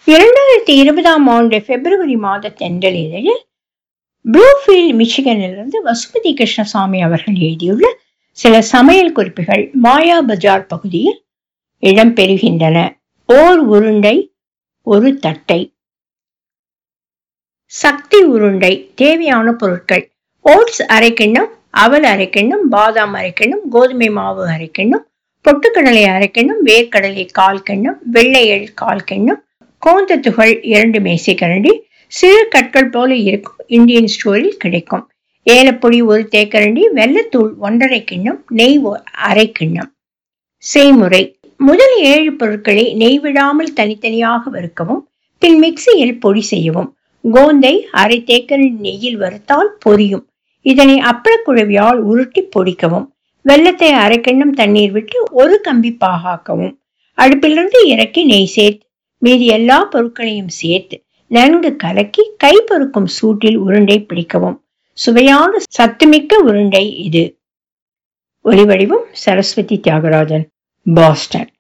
இரண்டாயிரத்தி இருபதாம் ஆண்டு பிப்ரவரி மாத தென்றல் இதழில் ப்ளூஃபீல்ட் மிச்சிகனிலிருந்து வசுமதி கிருஷ்ணசாமி அவர்கள் எழுதியுள்ள சில சமையல் குறிப்புகள் மாயா பஜார் பகுதியில் இடம்பெறுகின்றன ஓர் உருண்டை ஒரு தட்டை சக்தி உருண்டை தேவையான பொருட்கள் ஓட்ஸ் அரை கிண்ணம் அவல் அரை கிண்ணம் பாதாம் அரை கிண்ணம் கோதுமை மாவு அரை கிண்ணம் பொட்டுக்கடலை அரை கிண்ணம் வேர்க்கடலை கால் கிண்ணம் வெள்ளை எள் கால் கிண்ணம் கோந்தத்துகள் இரண்டு மேசைக்கரண்டி சிறு கற்கள் போல இருக்கும் இந்தியன் ஸ்டோரில் கிடைக்கும் ஏலப்பொடி ஒரு தேக்கரண்டி வெள்ளத்தூள் ஒன்றரை கிண்ணம் நெய் அரை கிண்ணம் செய்முறை முதல் ஏழு பொருட்களை நெய் விடாமல் தனித்தனியாக வறுக்கவும் பின் மிக்சியில் பொடி செய்யவும் கோந்தை அரை தேக்கரண்டி நெய்யில் வறுத்தால் பொரியும் இதனை அப்பளக்குழவியால் உருட்டி பொடிக்கவும் வெள்ளத்தை அரை கிண்ணம் தண்ணீர் விட்டு ஒரு கம்பி பாகாக்கவும் அடுப்பிலிருந்து இறக்கி நெய் சேர்த்து மீதி எல்லா பொருட்களையும் சேர்த்து நன்கு கலக்கி கை பொறுக்கும் சூட்டில் உருண்டை பிடிக்கவும் சுவையான சத்துமிக்க உருண்டை இது ஒலிவடிவம் சரஸ்வதி தியாகராஜன் பாஸ்டன்